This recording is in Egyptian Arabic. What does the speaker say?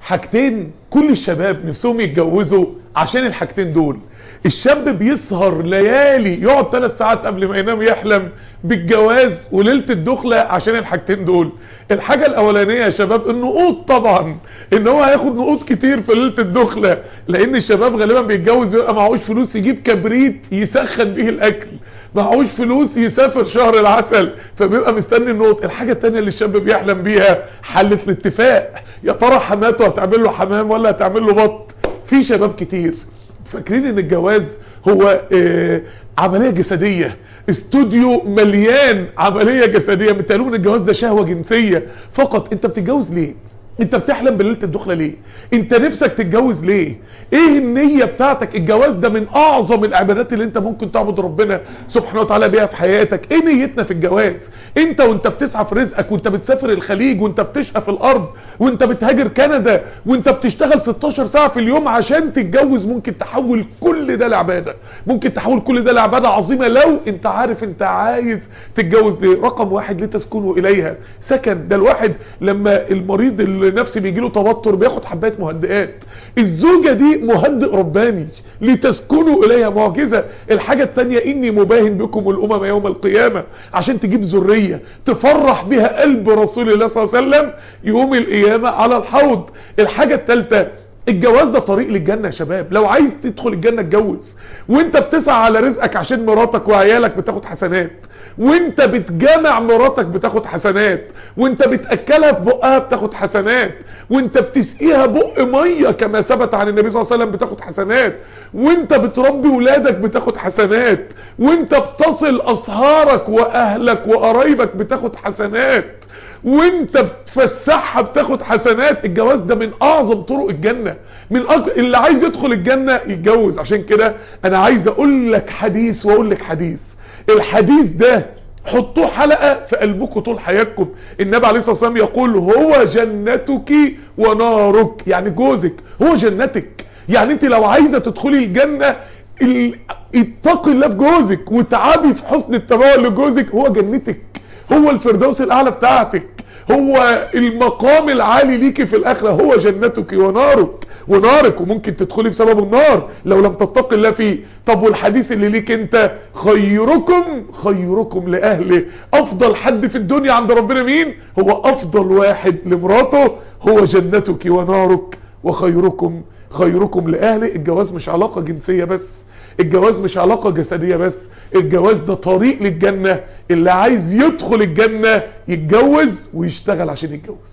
حاجتين كل الشباب نفسهم يتجوزوا عشان الحاجتين دول الشاب بيسهر ليالي يقعد ثلاث ساعات قبل ما ينام يحلم بالجواز وليله الدخله عشان الحاجتين دول الحاجه الاولانيه يا شباب النقود طبعا ان هو هياخد نقود كتير في ليله الدخله لان الشباب غالبا بيتجوز بيبقى معهوش فلوس يجيب كبريت يسخن بيه الاكل معهوش فلوس يسافر شهر العسل فبيبقى مستني النقط الحاجة التانية اللي الشاب بيحلم بيها حلة الاتفاق يا ترى حماته هتعمل له حمام ولا هتعمل له بط في شباب كتير فاكرين ان الجواز هو آه عملية جسدية استوديو مليان عملية جسدية متقالوا ان الجواز ده شهوة جنسية فقط انت بتتجوز ليه انت بتحلم بليله الدخله ليه انت نفسك تتجوز ليه ايه النيه بتاعتك الجواز ده من اعظم العبادات اللي انت ممكن تعبد ربنا سبحانه وتعالى بيها في حياتك ايه نيتنا في الجواز انت وانت بتسعى في رزقك وانت بتسافر الخليج وانت بتشقى في الارض وانت بتهاجر كندا وانت بتشتغل 16 ساعه في اليوم عشان تتجوز ممكن تحول كل ده لعباده ممكن تحول كل ده لعباده عظيمه لو انت عارف انت عايز تتجوز ليه رقم واحد لتسكنوا اليها سكن ده الواحد لما المريض النفسي بيجي له توتر بياخد حبايه مهدئات الزوجه دي مهدئ رباني لتسكنوا اليها معجزه الحاجه الثانيه اني مباهن بكم الامم يوم القيامه عشان تجيب ذريه تفرح بها قلب رسول الله صلى الله عليه وسلم يوم القيامه على الحوض الحاجه الثالثه الجواز ده طريق للجنة يا شباب لو عايز تدخل الجنة اتجوز وانت بتسعى على رزقك عشان مراتك وعيالك بتاخد حسنات وانت بتجامع مراتك بتاخد حسنات وانت بتأكلها في بقها بتاخد حسنات وانت بتسقيها بق مية كما ثبت عن النبي صلى الله عليه وسلم بتاخد حسنات وانت بتربي ولادك بتاخد حسنات وانت بتصل اسهارك واهلك وقرايبك بتاخد حسنات وانت بتفسحها بتاخد حسنات الجواز ده من اعظم طرق الجنة من أج... اللي عايز يدخل الجنة يتجوز عشان كده انا عايز اقول لك حديث واقول لك حديث الحديث ده حطوه حلقة في قلبكم طول حياتكم النبي عليه الصلاة والسلام يقول هو جنتك ونارك يعني جوزك هو جنتك يعني انت لو عايزة تدخلي الجنة ال... اتقي الله في جوزك وتعبي في حسن التباول لجوزك هو جنتك هو الفردوس الاعلى بتاعتك هو المقام العالي ليكي في الاخرة هو جنتك ونارك ونارك وممكن تدخلي بسبب النار لو لم تتقي الله فيه طب والحديث اللي ليك انت خيركم خيركم لاهله افضل حد في الدنيا عند ربنا مين هو افضل واحد لمراته هو جنتك ونارك وخيركم خيركم لاهله الجواز مش علاقة جنسية بس الجواز مش علاقة جسدية بس الجواز ده طريق للجنة اللي عايز يدخل الجنة يتجوز ويشتغل عشان يتجوز